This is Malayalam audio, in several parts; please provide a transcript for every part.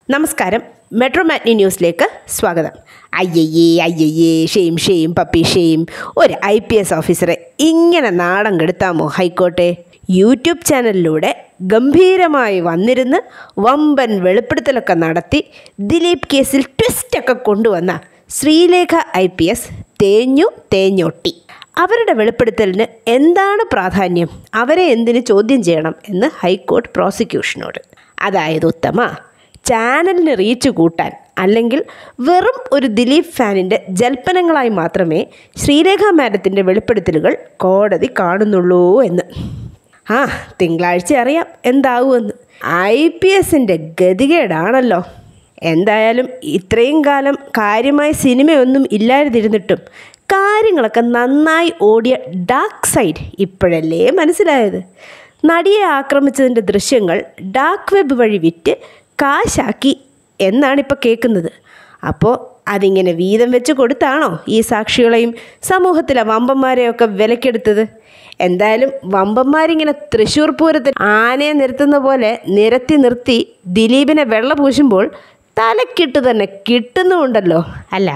നമസ്കാരം മെട്രോ മാറ്റ്നി ന്യൂസിലേക്ക് സ്വാഗതം അയ്യയ്യേ അയ്യയ്യേ ഷെയിം ഷെയിം പപ്പി ഷെയിം ഒരു ഐ പി എസ് ഓഫീസറെ ഇങ്ങനെ നാടൻ കെടുത്താമോ ഹൈക്കോട്ടെ യൂട്യൂബ് ചാനലിലൂടെ ഗംഭീരമായി വന്നിരുന്ന് വമ്പൻ വെളിപ്പെടുത്തലൊക്കെ നടത്തി ദിലീപ് കേസിൽ ട്വിസ്റ്റൊക്കെ കൊണ്ടുവന്ന ശ്രീലേഖ ഐ പി എസ് തേഞ്ഞു തേഞ്ഞൊട്ടി അവരുടെ വെളിപ്പെടുത്തലിന് എന്താണ് പ്രാധാന്യം അവരെ എന്തിന് ചോദ്യം ചെയ്യണം എന്ന് ഹൈക്കോർട്ട് പ്രോസിക്യൂഷനോട് അതായത് ഉത്തമ ചാനലിന് റീച്ച് കൂട്ടാൻ അല്ലെങ്കിൽ വെറും ഒരു ദിലീപ് ഫാനിൻ്റെ ജൽപ്പനങ്ങളായി മാത്രമേ ശ്രീരേഖ മാഡത്തിൻ്റെ വെളിപ്പെടുത്തലുകൾ കോടതി കാണുന്നുള്ളൂ എന്ന് ആ തിങ്കളാഴ്ച അറിയാം എന്താവുമെന്ന് ഐ പി എസിൻ്റെ ഗതികേടാണല്ലോ എന്തായാലും ഇത്രയും കാലം കാര്യമായ സിനിമയൊന്നും ഇല്ലാതിരുന്നിട്ടും കാര്യങ്ങളൊക്കെ നന്നായി ഓടിയ ഡാർക്ക് സൈഡ് ഇപ്പോഴല്ലേ മനസ്സിലായത് നടിയെ ആക്രമിച്ചതിൻ്റെ ദൃശ്യങ്ങൾ ഡാർക്ക് വെബ് വഴി വിറ്റ് കാശാക്കി എന്നാണിപ്പോൾ കേൾക്കുന്നത് അപ്പോൾ അതിങ്ങനെ വീതം വെച്ച് കൊടുത്താണോ ഈ സാക്ഷികളെയും സമൂഹത്തിലെ വമ്പന്മാരെയൊക്കെ വിലക്കെടുത്തത് എന്തായാലും വമ്പന്മാരിങ്ങനെ തൃശ്ശൂർ പൂരത്തിൽ ആനയെ നിർത്തുന്ന പോലെ നിരത്തി നിർത്തി ദിലീപിനെ വെള്ള പൂശുമ്പോൾ തലക്കിട്ട് തന്നെ കിട്ടുന്നുമുണ്ടല്ലോ അല്ല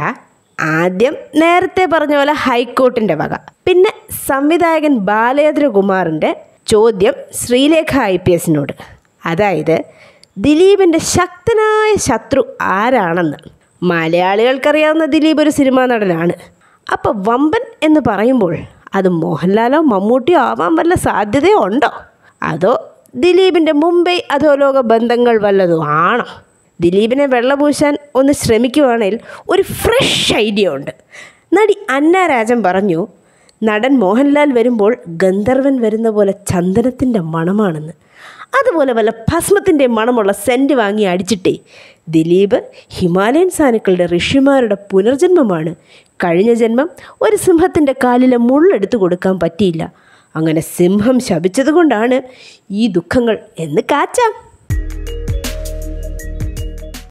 ആദ്യം നേരത്തെ പറഞ്ഞ പോലെ ഹൈക്കോർട്ടിൻ്റെ വക പിന്നെ സംവിധായകൻ ബാലേന്ദ്രകുമാറിൻ്റെ ചോദ്യം ശ്രീലേഖ ഐ പി എസിനോട് അതായത് ദിലീപിൻ്റെ ശക്തനായ ശത്രു ആരാണെന്ന് മലയാളികൾക്കറിയാവുന്ന ദിലീപ് ഒരു സിനിമാ നടനാണ് അപ്പോൾ വമ്പൻ എന്ന് പറയുമ്പോൾ അത് മോഹൻലാലോ മമ്മൂട്ടിയോ ആവാൻ വല്ല സാധ്യതയോ ഉണ്ടോ അതോ ദിലീപിൻ്റെ മുംബൈ അധോലോക ബന്ധങ്ങൾ വല്ലതും ആണോ ദിലീപിനെ വെള്ളപൂശാൻ ഒന്ന് ശ്രമിക്കുവാണെങ്കിൽ ഒരു ഫ്രഷ് ഐഡിയ ഉണ്ട് നടി അന്ന രാജൻ പറഞ്ഞു നടൻ മോഹൻലാൽ വരുമ്പോൾ ഗന്ധർവൻ വരുന്ന പോലെ ചന്ദനത്തിൻ്റെ മണമാണെന്ന് അതുപോലെ വല്ല ഭസ്മത്തിൻ്റെ മണമുള്ള സെൻറ്റ് വാങ്ങി അടിച്ചിട്ടേ ദിലീപ് ഹിമാലയൻ സാനുക്കളുടെ ഋഷിമാരുടെ പുനർജന്മമാണ് കഴിഞ്ഞ ജന്മം ഒരു സിംഹത്തിൻ്റെ കാലിലെ മുള്ളെടുത്തു കൊടുക്കാൻ പറ്റിയില്ല അങ്ങനെ സിംഹം ശപിച്ചതുകൊണ്ടാണ് ഈ ദുഃഖങ്ങൾ എന്ന് കാച്ചാം